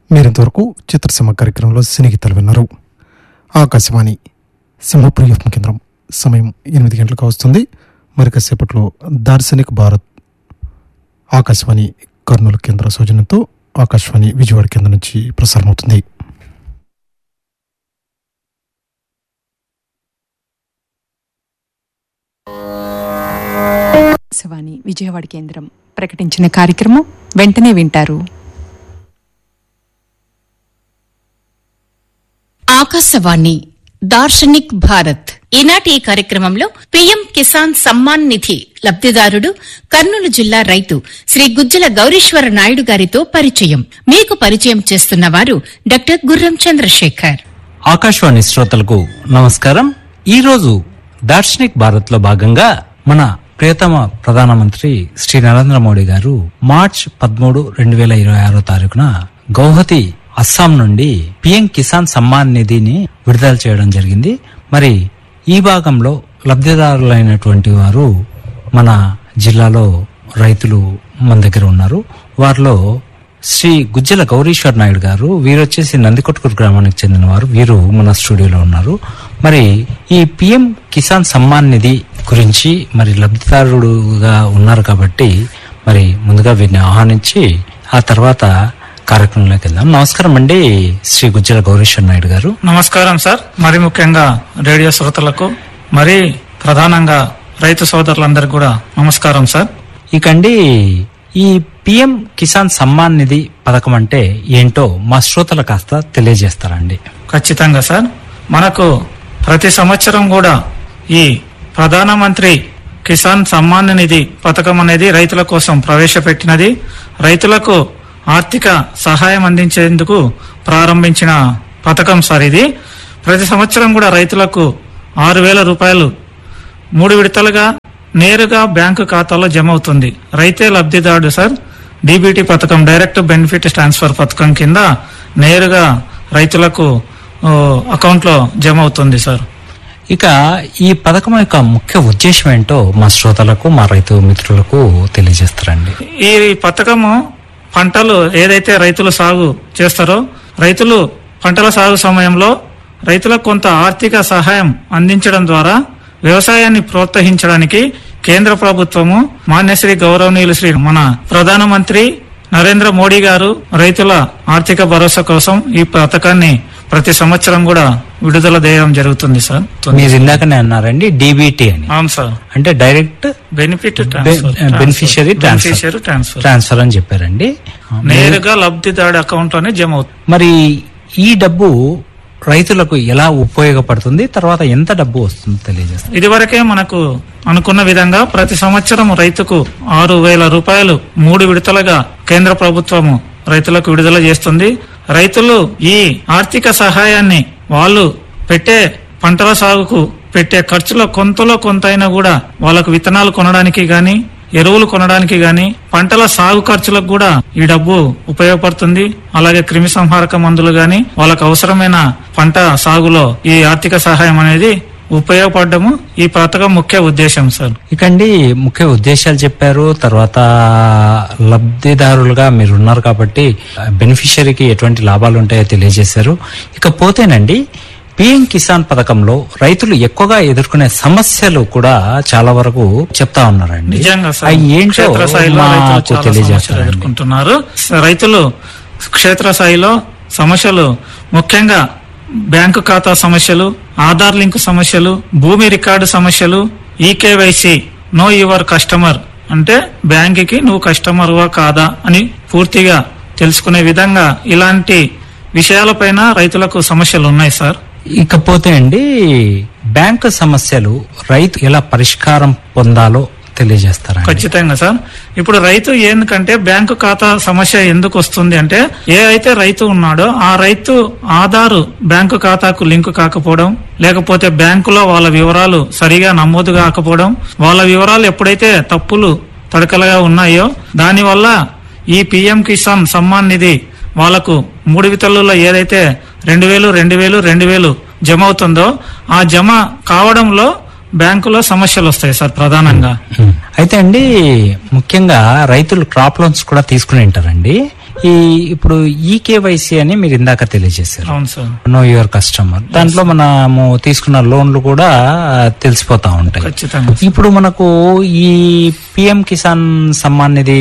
మీరింతవరకు చిత్రసీమ కార్యక్రమంలో సినిగీతాలు విన్నారు ఆకాశవాణి సింహప్రియ ఎఫ్ఎం కేంద్రం సమయం ఎనిమిది గంటలకు వస్తుంది మరి కాసేపట్లో దార్శనిక్ భారత్ ఆకాశవాణి కర్నూలు కేంద్ర సౌజన్యంతో ఆకాశవాణి విజయవాడ కేంద్రం నుంచి ప్రసారమవుతుంది ఆకాశవాణి విజయవాడ కేంద్రం ప్రకటించిన కార్యక్రమం వెంటనే వింటారు ఆకాశవాణి దార్శనిక్ భారత్ ఈనాటి ఈ కార్యక్రమంలో పీఎం కిసాన్ సమ్మాన్ నిధి లబ్దిదారుడు కర్నూలు జిల్లా రైతు శ్రీ గుజ్జల గౌరీశ్వర నాయుడు గారితో పరిచయం మీకు పరిచయం చేస్తున్న వారు డాక్టర్ గుర్రం చంద్రశేఖర్ ఆకాశవాణి శ్రోతలకు నమస్కారం ఈ రోజు దార్శనిక్ భారత్ లో భాగంగా మన ప్రియతమ ప్రధానమంత్రి శ్రీ నరేంద్ర మోడీ గారు మార్చ్ పదమూడు రెండు వేల ఇరవై ఆరో తారీఖున గౌహతి అస్సాం నుండి పిఎం కిసాన్ సమ్మాన్ నిధిని విడుదల చేయడం జరిగింది మరి ఈ భాగంలో లబ్ధిదారులైనటువంటి వారు మన జిల్లాలో రైతులు మన దగ్గర ఉన్నారు వారిలో శ్రీ గుజ్జల గౌరీశ్వర్ నాయుడు గారు వీరు వచ్చేసి నందికొట్కూరు గ్రామానికి చెందిన వారు వీరు మన స్టూడియోలో ఉన్నారు మరి ఈ పిఎం కిసాన్ సమ్మాన్ నిధి గురించి మరి లబ్ధిదారుడుగా ఉన్నారు కాబట్టి మరి ముందుగా వీరిని ఆహ్వానించి ఆ తర్వాత కార్యక్రమంలోకి వెళ్దాం నమస్కారం అండి శ్రీ గుజ్జల గౌరీశ్వర్ నాయుడు గారు నమస్కారం సార్ మరి ముఖ్యంగా రేడియో శ్రోతలకు మరి ప్రధానంగా రైతు సోదరులందరికీ కూడా నమస్కారం సార్ ఇకండి ఈ పిఎం కిసాన్ సమ్మాన్ నిధి పథకం అంటే ఏంటో మా శ్రోతలు కాస్త తెలియజేస్తారండి ఖచ్చితంగా సార్ మనకు ప్రతి సంవత్సరం కూడా ఈ ప్రధానమంత్రి కిసాన్ సమ్మాన్ నిధి పథకం అనేది రైతుల కోసం ప్రవేశపెట్టినది రైతులకు ఆర్థిక సహాయం అందించేందుకు ప్రారంభించిన పథకం సార్ ఇది ప్రతి సంవత్సరం కూడా రైతులకు ఆరు వేల రూపాయలు మూడు విడతలుగా నేరుగా బ్యాంకు ఖాతాలో జమ అవుతుంది రైతే లబ్ధిదారుడు సార్ డీబీటీ పథకం డైరెక్ట్ బెనిఫిట్ ట్రాన్స్ఫర్ పథకం కింద నేరుగా రైతులకు ఓ, అకౌంట్లో జమ అవుతుంది సార్ ఇక ఈ పథకం యొక్క ముఖ్య ఉద్దేశం ఏంటో మా శ్రోతలకు మా రైతు మిత్రులకు తెలియజేస్తారండి ఈ పథకము పంటలు ఏదైతే రైతులు సాగు చేస్తారో రైతులు పంటల సాగు సమయంలో రైతులకు కొంత ఆర్థిక సహాయం అందించడం ద్వారా వ్యవసాయాన్ని ప్రోత్సహించడానికి కేంద్ర ప్రభుత్వము మాన్యశ్రీ గౌరవనీయులు శ్రీ మన ప్రధానమంత్రి నరేంద్ర మోడీ గారు రైతుల ఆర్థిక భరోసా కోసం ఈ పథకాన్ని ప్రతి సంవత్సరం కూడా విడుదల చేయడం జరుగుతుంది సార్ మీరు ఇందాకనే అన్నారండి డిబిటి అని అవును సార్ అంటే direct benefit beneficiary beneficiary transfer transfer అని చెప్పారండి నేరుగా లబ్ధిదారుడి అకౌంట్ లోనే జమ అవుతుంది మరి ఈ డబ్బు రైతులకు ఎలా ఉపయోగపడుతుంది తర్వాత ఎంత డబ్బు వస్తుందో తెలియజేస్తారు ఇదివరకే మనకు అనుకున్న విధంగా ప్రతి సంవత్సరం రైతుకు ఆరు వేల రూపాయలు మూడు విడతలుగా కేంద్ర ప్రభుత్వము రైతులకు విడుదల చేస్తుంది రైతులు ఈ ఆర్థిక సహాయాన్ని వాళ్ళు పెట్టే పంటల సాగుకు పెట్టే ఖర్చులో కొంతలో కొంతైనా కూడా వాళ్ళకు విత్తనాలు కొనడానికి గాని ఎరువులు కొనడానికి గాని పంటల సాగు ఖర్చులకు కూడా ఈ డబ్బు ఉపయోగపడుతుంది అలాగే క్రిమి సంహారక మందులు గాని వాళ్ళకు అవసరమైన పంట సాగులో ఈ ఆర్థిక సహాయం అనేది ఉపయోగపడము ఈ పథకం ముఖ్య ఉద్దేశం సార్ ఇకండి ముఖ్య ఉద్దేశాలు చెప్పారు తర్వాత లబ్ధిదారులుగా మీరు ఉన్నారు కాబట్టి బెనిఫిషరీకి ఎటువంటి లాభాలు ఉంటాయో తెలియజేశారు ఇకపోతేనండి పిఎం కిసాన్ పథకంలో రైతులు ఎక్కువగా ఎదుర్కొనే సమస్యలు కూడా చాలా వరకు చెప్తా ఉన్నారండి నిజంగా సార్ అవి ఏంటో క్షేత్రస్థాయిలో రైతులు మాకు చాలా సమస్యలు తెలియజేస్తారండి ఎదుర్కొంటున్నారు స- రైతులు క్షేత్రస్థాయిలో సమస్యలు ముఖ్యంగా బ్యాంకు ఖాతా సమస్యలు ఆధార్ లింక్ సమస్యలు భూమి రికార్డు సమస్యలు ఈకేవైసీ నో యువర్ కస్టమర్ అంటే బ్యాంకుకి నువ్వు కస్టమర్వా కాదా అని పూర్తిగా తెలుసుకునే విధంగా ఇలాంటి విషయాలపైన రైతులకు సమస్యలు ఉన్నాయి సార్ ఇకపోతే అండి బ్యాంకు సమస్యలు రైతు ఎలా పరిష్కారం పొందాలో తెలియజేస్తారండి ఖచ్చితంగా సార్ ఇప్పుడు రైతు ఎందుకంటే బ్యాంకు ఖాతా సమస్య ఎందుకు వస్తుంది అంటే ఏ అయితే రైతు ఉన్నాడో ఆ రైతు ఆధారు బ్యాంకు ఖాతాకు లింకు కాకపోవడం లేకపోతే బ్యాంకులో వాళ్ళ వివరాలు సరిగా నమోదు కాకపోవడం వాళ్ళ వివరాలు ఎప్పుడైతే తప్పులు తడకలుగా ఉన్నాయో దానివల్ల ఈ పిఎం కిసాన్ సమ్మాన్ నిధి వాళ్లకు మూడు వితలలో ఏదైతే రెండు వేలు రెండు వేలు రెండు వేలు జమ అవుతుందో ఆ జమ కావడంలో బ్యాంకులో సమస్యలు వస్తాయి సార్ ప్రధానంగా ఉమ్. అయితే అండి ముఖ్యంగా రైతులు క్రాప్ లోన్స్ కూడా తీసుకుని ఉంటారండి ఈ ఇప్పుడు ఈ కేవైసీ అని మీరు ఇందాక తెలియజేశారు అవును సార్ నో యువర్ కస్టమర్ దాంట్లో మనము తీసుకున్న లోన్లు కూడా తెలిసిపోతా ఉంటాయి ఖచ్చితంగా ఇప్పుడు మనకు ఈ పిఎం కిసాన్ సమ్మాన్ నిధి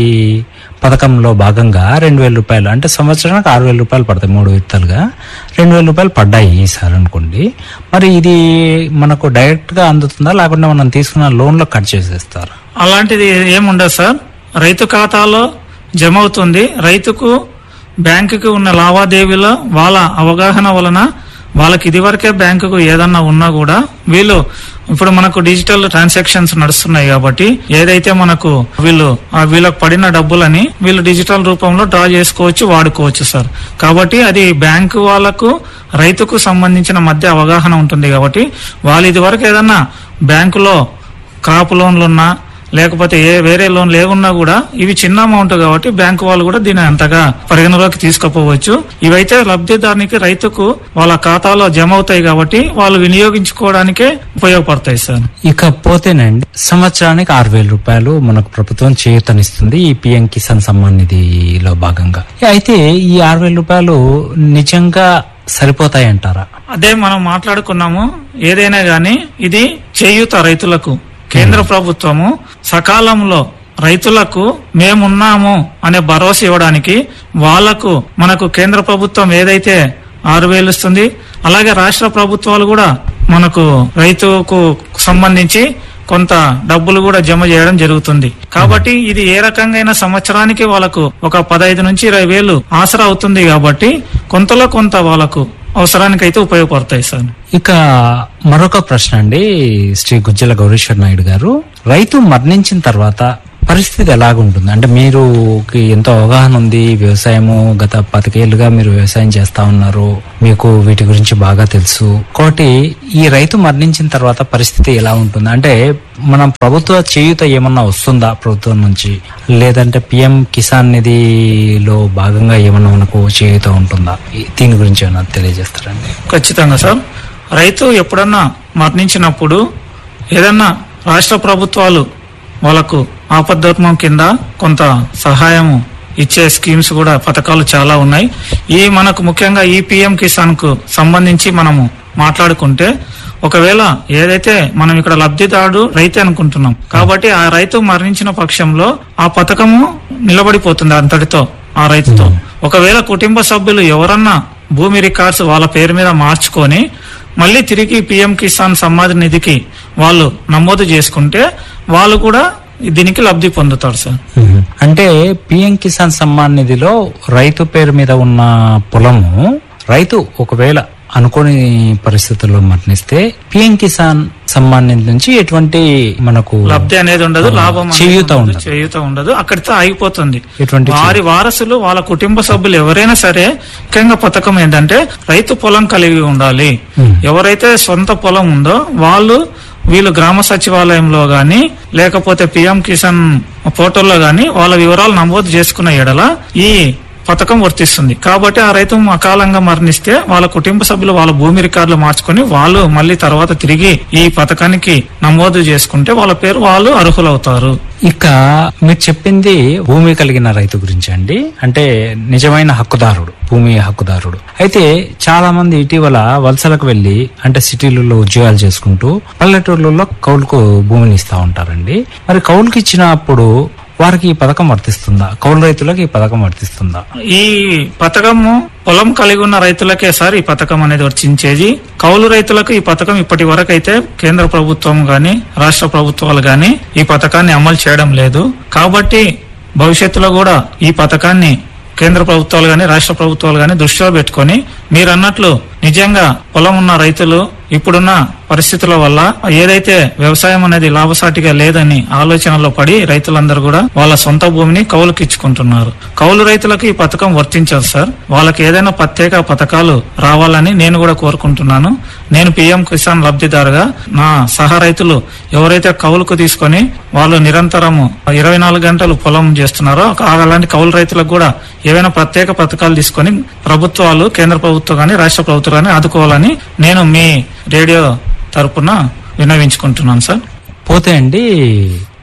పథకంలో భాగంగా రెండు వేల రూపాయలు అంటే సంవత్సరానికి ఆరు వేల రూపాయలు పడతాయి మూడు విడతలుగా రెండు వేల రూపాయలు పడ్డాయి ఈసారి అనుకోండి మరి ఇది మనకు డైరెక్ట్ గా అందుతుందా లేకుంటే మనం తీసుకున్న లోన్లో కట్ చేసేస్తారా అలాంటిది ఏముండదు సార్ రైతు ఖాతాలో జమ అవుతుంది రైతుకు బ్యాంకుకి ఉన్న లావాదేవీలో వాళ్ళ అవగాహన వలన వాళ్ళకి ఇదివరకే బ్యాంకుకు ఏదన్నా ఉన్నా కూడా వీళ్ళు ఇప్పుడు మనకు డిజిటల్ ట్రాన్సాక్షన్స్ నడుస్తున్నాయి కాబట్టి ఏదైతే మనకు వీళ్ళు ఆ వీళ్ళకి పడిన డబ్బులని వీళ్ళు డిజిటల్ రూపంలో డ్రా చేసుకోవచ్చు వాడుకోవచ్చు సార్ కాబట్టి అది బ్యాంకు వాళ్ళకు రైతుకు సంబంధించిన మధ్య అవగాహన ఉంటుంది కాబట్టి వాళ్ళు ఇదివరకు ఏదన్నా బ్యాంకులో క్రాప్ లోన్లు ఉన్నా లేకపోతే ఏ వేరే లోన్ లేకున్నా కూడా ఇవి చిన్న అమౌంట్ కాబట్టి బ్యాంకు వాళ్ళు కూడా దీన్ని అంతగా పరిగణలోకి తీసుకుపోవచ్చు ఇవైతే లబ్ధిదారునికి రైతుకు వాళ్ళ ఖాతాలో జమ అవుతాయి కాబట్టి వాళ్ళు వినియోగించుకోవడానికే ఉపయోగపడతాయి సార్ ఇకపోతేనండి సంవత్సరానికి ఆరు వేల రూపాయలు మనకు ప్రభుత్వం చేయూతనిస్తుంది ఈ పిఎం కిసాన్ సమ్మాన్ నిధిలో భాగంగా అయితే ఈ ఆరు వేల రూపాయలు నిజంగా సరిపోతాయంటారా అదే మనం మాట్లాడుకున్నాము ఏదైనా గాని ఇది చేయూత రైతులకు కేంద్ర ప్రభుత్వము సకాలంలో రైతులకు మేమున్నాము అనే భరోసా ఇవ్వడానికి వాళ్లకు మనకు కేంద్ర ప్రభుత్వం ఏదైతే ఆరు వేలు ఇస్తుంది అలాగే రాష్ట్ర ప్రభుత్వాలు కూడా మనకు రైతుకు సంబంధించి కొంత డబ్బులు కూడా జమ చేయడం జరుగుతుంది కాబట్టి ఇది ఏ రకంగా సంవత్సరానికి వాళ్ళకు ఒక పదహైదు నుంచి ఇరవై వేలు ఆసరా అవుతుంది కాబట్టి కొంతలో కొంత వాళ్ళకు అవసరానికి అయితే ఉపయోగపడతాయి సార్ ఇక మరొక ప్రశ్న అండి శ్రీ గుజ్జల గౌరీశ్వర్ నాయుడు గారు రైతు మరణించిన తర్వాత పరిస్థితి ఎలాగుంటుంది అంటే మీరు ఎంతో అవగాహన ఉంది వ్యవసాయము గత పతికేళ్లుగా మీరు వ్యవసాయం చేస్తా ఉన్నారు మీకు వీటి గురించి బాగా తెలుసు కాబట్టి ఈ రైతు మరణించిన తర్వాత పరిస్థితి ఎలా ఉంటుంది అంటే మనం ప్రభుత్వ చేయూత ఏమన్నా వస్తుందా ప్రభుత్వం నుంచి లేదంటే పిఎం కిసాన్ నిధిలో భాగంగా ఏమన్నా మనకు చేయూత ఉంటుందా ఈ- దీని గురించి ఏమన్నా తెలియజేస్తారండి ఖచ్చితంగా సార్ రైతు ఎప్పుడన్నా మరణించినప్పుడు ఏదన్నా రాష్ట్ర ప్రభుత్వాలు వాళ్ళకు ఆపద్ధర్మం కింద కొంత సహాయము ఇచ్చే స్కీమ్స్ కూడా పథకాలు చాలా ఉన్నాయి ఈ మనకు ముఖ్యంగా ఈ పిఎం కిసాన్ కు సంబంధించి మనము మాట్లాడుకుంటే ఒకవేళ ఏదైతే మనం ఇక్కడ లబ్ధిదారుడు రైతే అనుకుంటున్నాం కాబట్టి ఆ రైతు మరణించిన పక్షంలో ఆ పథకము నిలబడిపోతుంది అంతటితో ఆ రైతుతో ఒకవేళ కుటుంబ సభ్యులు ఎవరన్నా భూమి రికార్డ్స్ వాళ్ళ పేరు మీద మార్చుకొని మళ్ళీ తిరిగి పిఎం కిసాన్ సమ్మాధి నిధికి వాళ్ళు నమోదు చేసుకుంటే వాళ్ళు కూడా దీనికి లబ్ధి పొందుతారు సార్ అంటే పిఎం కిసాన్ సమ్మాన్ నిధిలో రైతు పేరు మీద ఉన్న పొలము రైతు ఒకవేళ అనుకోని పరిస్థితుల్లో మరణిస్తే పిఎం కిసాన్ సమ్మాన్ నిధి నుంచి ఎటువంటి మనకు లబ్ధి అనేది ఉండదు లాభం అనేది చేయూత ఉండదు, ఉండదు. చేయూత ఉండదు అక్కడితో ఆగిపోతుంది ఎటువంటి వారి వారసులు వాళ్ళ కుటుంబ సభ్యులు ఎవరైనా సరే ముఖ్యంగా పథకం ఏంటంటే రైతు పొలం కలిగి ఉండాలి ఎవరైతే సొంత పొలం ఉందో వాళ్ళు వీళ్ళు గ్రామ సచివాలయంలో గాని లేకపోతే పిఎం కిసాన్ పోర్టల్లో గాని వాళ్ళ వివరాలు నమోదు చేసుకున్న ఎడల ఈ పథకం వర్తిస్తుంది కాబట్టి ఆ రైతు అకాలంగా మరణిస్తే వాళ్ళ కుటుంబ సభ్యులు వాళ్ళ భూమి రికార్డులు మార్చుకొని వాళ్ళు మళ్ళీ తర్వాత తిరిగి ఈ పథకానికి నమోదు చేసుకుంటే వాళ్ళ పేరు వాళ్ళు అర్హులవుతారు ఇక మీరు చెప్పింది భూమి కలిగిన రైతు గురించి అండి అంటే నిజమైన హక్కుదారుడు భూమి హక్కుదారుడు అయితే చాలా మంది ఇటీవల వలసలకు వెళ్లి అంటే సిటీలలో ఉద్యోగాలు చేసుకుంటూ పల్లెటూర్లలో కౌలుకు భూమిని ఇస్తా ఉంటారండి మరి కౌలుకి ఇచ్చినప్పుడు వారికి ఈ పథకం వర్తిస్తుందా కౌలు రైతులకు ఈ పథకం వర్తిస్తుందా ఈ పథకము పొలం కలిగి ఉన్న రైతులకే సార్ ఈ పథకం అనేది వర్తించేది కౌలు రైతులకు ఈ పథకం ఇప్పటి వరకు అయితే కేంద్ర ప్రభుత్వం గాని రాష్ట్ర ప్రభుత్వాలు గాని ఈ పథకాన్ని అమలు చేయడం లేదు కాబట్టి భవిష్యత్తులో కూడా ఈ పథకాన్ని కేంద్ర ప్రభుత్వాలు గాని రాష్ట్ర ప్రభుత్వాలు గాని దృష్టిలో పెట్టుకొని మీరు అన్నట్లు నిజంగా పొలం ఉన్న రైతులు ఇప్పుడున్న పరిస్థితుల వల్ల ఏదైతే వ్యవసాయం అనేది లాభసాటిగా లేదని ఆలోచనలో పడి రైతులందరూ కూడా వాళ్ళ సొంత భూమిని కౌలుకి ఇచ్చుకుంటున్నారు కౌలు రైతులకు ఈ పథకం వర్తించదు సార్ వాళ్ళకి ఏదైనా ప్రత్యేక పథకాలు రావాలని నేను కూడా కోరుకుంటున్నాను నేను పిఎం కిసాన్ లబ్ధిదారుగా నా సహా రైతులు ఎవరైతే కౌలుకు తీసుకొని వాళ్ళు నిరంతరము ఇరవై నాలుగు గంటలు పొలం చేస్తున్నారో ఆ- అలాంటి కౌలు రైతులకు కూడా ఏవైనా ప్రత్యేక పథకాలు తీసుకొని ప్రభుత్వాలు కేంద్ర ప్రభుత్వం కానీ రాష్ట్ర ప్రభుత్వం కానీ ఆదుకోవాలని నేను మీ రేడియో తరపున విన్నవించుకుంటున్నాను సార్ పోతే అండి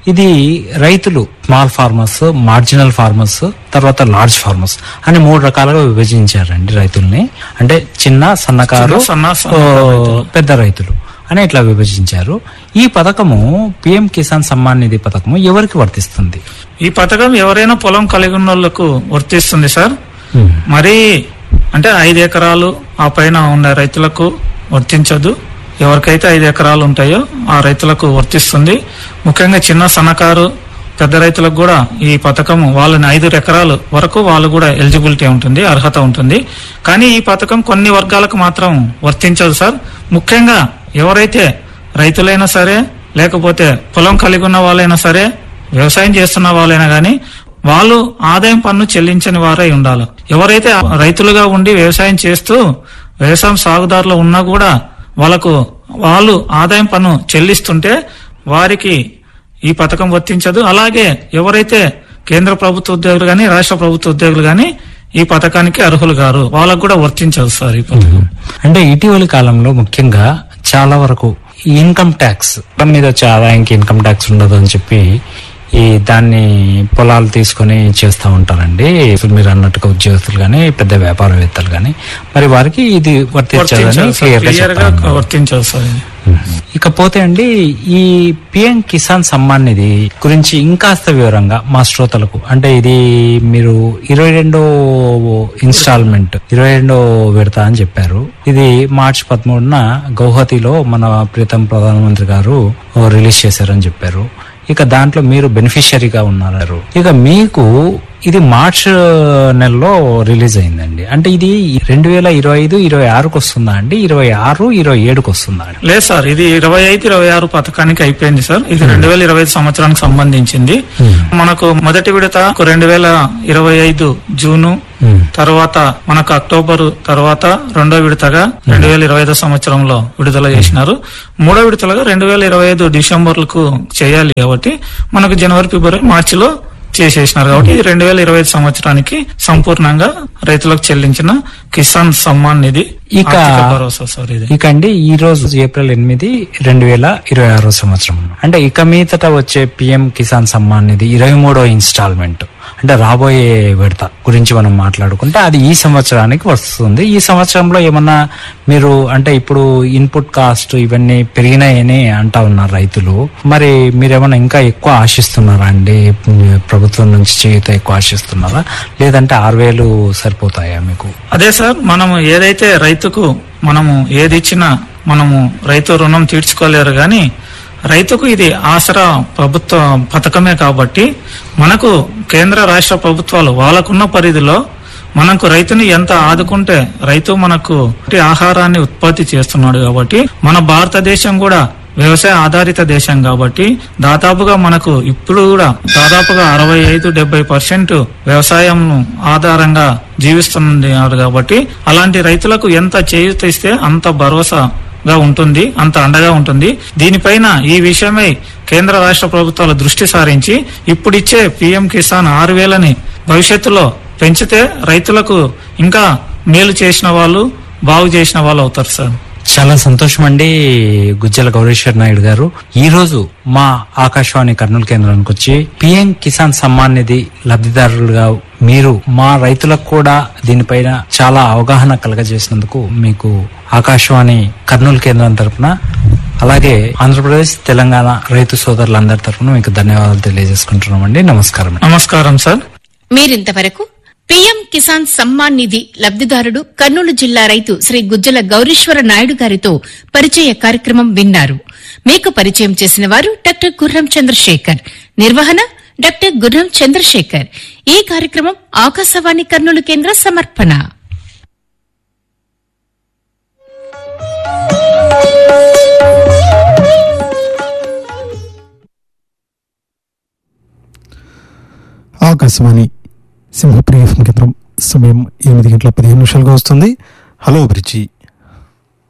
ఇది రైతులు స్మాల్ ఫార్మర్స్ మార్జినల్ ఫార్మర్స్ తర్వాత లార్జ్ ఫార్మర్స్ అని మూడు రకాలుగా విభజించారండి రైతుల్ని అంటే చిన్న సన్నకారు చిన్న, సన్న, సన్నకారు ఓ, రైతులు. పెద్ద రైతులు అని ఇట్లా విభజించారు ఈ పథకము పిఎం కిసాన్ సమ్మాన్ నిధి పథకము ఎవరికి వర్తిస్తుంది ఈ పథకం ఎవరైనా పొలం కలిగి ఉన్న వాళ్ళకు వర్తిస్తుంది సార్ మరి అంటే ఐదు ఎకరాలు ఆ పైన ఉన్న రైతులకు వర్తించదు ఎవరికైతే ఐదు ఎకరాలు ఉంటాయో ఆ రైతులకు వర్తిస్తుంది ముఖ్యంగా చిన్న సన్నకారు పెద్ద రైతులకు కూడా ఈ పథకం వాళ్ళని ఐదు ఎకరాలు వరకు వాళ్ళు కూడా ఎలిజిబిలిటీ ఉంటుంది అర్హత ఉంటుంది కానీ ఈ పథకం కొన్ని వర్గాలకు మాత్రం వర్తించదు సార్ ముఖ్యంగా ఎవరైతే రైతులైనా సరే లేకపోతే పొలం కలిగి ఉన్న వాళ్ళైనా సరే వ్యవసాయం చేస్తున్న వాళ్ళైనా గాని వాళ్ళు ఆదాయం పన్ను చెల్లించని వారై ఉండాలి ఎవరైతే రైతులుగా ఉండి వ్యవసాయం చేస్తూ వ్యవసాయం సాగుదారులు ఉన్నా కూడా వాళ్ళకు వాళ్ళు ఆదాయం పన్ను చెల్లిస్తుంటే వారికి ఈ పథకం వర్తించదు అలాగే ఎవరైతే కేంద్ర ప్రభుత్వ ఉద్యోగులు గాని రాష్ట్ర ప్రభుత్వ ఉద్యోగులు గాని ఈ పథకానికి అర్హులు గారు వాళ్ళకు కూడా వర్తించదు సార్ ఈ పథకం అంటే ఇటీవలి కాలంలో ముఖ్యంగా చాలా వరకు ఇన్కమ్ ట్యాక్స్ మీద వచ్చే ఆదాయానికి ఇన్కమ్ ట్యాక్స్ ఉండదు అని చెప్పి ఈ దాన్ని పొలాలు తీసుకొని చేస్తూ ఉంటారండి ఇప్పుడు మీరు అన్నట్టుగా ఉద్యోగస్తులు కానీ పెద్ద వ్యాపారవేత్తలు కానీ మరి వారికి ఇది వర్తించదని వర్తించదు సార్ క్లియర్ గా క్లియర్ గా చెప్తా ఉన్నారు. వర్తించదు సార్ ఇది ఇకపోతే అండి ఈ పిఎం కిసాన్ సమ్మాన్ నిధి గురించి ఇంకాస్త వివరంగా మా శ్రోతలకు అంటే ఇది మీరు ఇరవై రెండో ఇన్స్టాల్మెంట్ ఇరవై రెండో విడత అని చెప్పారు ఇది మార్చి పదమూడున గౌహతిలో మన ప్రీతం ప్రధానమంత్రి గారు రిలీజ్ చేశారని చెప్పారు ఇక దాంట్లో మీరు బెనిఫిషియరీగా ఉన్నారు ఇక మీకు ఇది మార్చ్ నెలలో రిలీజ్ అయిందండి అంటే ఇది రెండు వేల ఇరవై ఐదు ఇరవై ఆరుకు వస్తుందా అండి ఇరవై ఆరు ఇరవై ఏడుకు వస్తుందా అండి లేదు సార్ ఇది ఇరవై ఐదు ఇరవై ఆరు పథకానికి అయిపోయింది సార్ ఇది రెండు వేల ఇరవై ఐదు సంవత్సరానికి సంబంధించింది మనకు మొదటి విడత రెండు వేల ఇరవై ఐదు జూను తర్వాత మనకు అక్టోబర్ తర్వాత రెండో విడతగా రెండు వేల ఇరవై ఐదో సంవత్సరంలో విడుదల చేసినారు మూడో విడతలుగా రెండు వేల ఇరవై ఐదు డిసెంబర్లకు చేయాలి కాబట్టి మనకు జనవరి ఫిబ్రవరి మార్చిలో చేసేసినారు కాబట్టి ఇది రెండు వేల ఇరవై ఐదు సంవత్సరానికి సంపూర్ణంగా రైతులకు చెల్లించిన కిసాన్ సమ్మాన్ నిధి ఇక- ఆర్థిక భరోసా సార్ ఇది ఇక అండి ఈ రోజు ఏప్రిల్ ఎనిమిది రెండు వేల ఇరవై ఆరో సంవత్సరం అంటే ఇక మీదట వచ్చే పిఎం కిసాన్ సమ్మాన్ నిధి ఇరవై మూడో ఇన్స్టాల్మెంట్ అంటే రాబోయే విడత గురించి మనం మాట్లాడుకుంటే అది ఈ సంవత్సరానికి వస్తుంది ఈ సంవత్సరంలో ఏమన్నా మీరు అంటే ఇప్పుడు ఇన్పుట్ కాస్ట్ ఇవన్నీ పెరిగినాయని అంటా ఉన్నారు రైతులు మరి మీరేమన్నా ఇంకా ఎక్కువ ఆశిస్తున్నారా అండి ప్రభుత్వం నుంచి చేయుత ఎక్కువ ఆశిస్తున్నారా లేదంటే ఆరు వేలు సరిపోతాయా మీకు అదే సార్ మనము ఏదైతే రైతుకు మనము ఏది ఇచ్చినా మనము రైతు రుణం తీర్చుకోలేరు గాని రైతుకు ఇది ఆసరా ప్రభుత్వ పథకమే కాబట్టి మనకు కేంద్ర రాష్ట్ర ప్రభుత్వాలు వాళ్ళకున్న పరిధిలో మనకు రైతుని ఎంత ఆదుకుంటే రైతు మనకు ఆహారాన్ని ఉత్పత్తి చేస్తున్నాడు కాబట్టి మన భారతదేశం కూడా వ్యవసాయ ఆధారిత దేశం కాబట్టి దాదాపుగా మనకు ఇప్పుడు కూడా దాదాపుగా అరవై ఐదు డెబ్బై పర్సెంట్ వ్యవసాయం ఆధారంగా జీవిస్తున్నారు కాబట్టి అలాంటి రైతులకు ఎంత చేయూత ఇస్తే అంత భరోసాగా ఉంటుంది అంత అండగా ఉంటుంది దీనిపైన ఈ విషయమై కేంద్ర రాష్ట్ర ప్రభుత్వాలు దృష్టి సారించి ఇప్పుడిచ్చే పిఎం కిసాన్ ఆరు వేలని భవిష్యత్తులో పెంచితే రైతులకు ఇంకా మేలు చేసిన వాళ్ళు బాగు చేసిన వాళ్ళు అవుతారు సార్ చాలా సంతోషం అండి గుజ్జల గౌరీశ్వర్ నాయుడు గారు ఈ రోజు మా ఆకాశవాణి కర్నూలు కేంద్రానికి వచ్చి పిఎం కిసాన్ సమ్మాన్ నిధి లబ్ధిదారులుగా మీరు మా రైతులకు కూడా దీనిపైన చాలా అవగాహన కలగజేసినందుకు మీకు ఆకాశవాణి కర్నూలు కేంద్రం తరపున అలాగే ఆంధ్రప్రదేశ్ తెలంగాణ రైతు సోదరులందరి తరపున మీకు ధన్యవాదాలు తెలియజేసుకుంటున్నామండి నమస్కారం నమస్కారం సార్ మీరింతవరకు పీఎం కిసాన్ సమ్మాన్ నిధి లబ్దిదారుడు కర్నూలు జిల్లా రైతు శ్రీ గుజ్జల గౌరీశ్వర నాయుడు గారితో పరిచయ కార్యక్రమం విన్నారు మీకు పరిచయం చేసిన వారు డాక్టర్ గుర్రం చంద్రశేఖర్ నిర్వహణ డాక్టర్ గుర్రం చంద్రశేఖర్ ఈ కార్యక్రమం ఆకాశవాణి కర్నూలు కేంద్ర సమర్పణ ఆకాశవాణి సింహప్రియ ఎఫ్ఎం కేంద్రం సమయం ఎనిమిది గంటల పదిహేను నిమిషాలుగా వస్తుంది హలో బ్రిడ్జి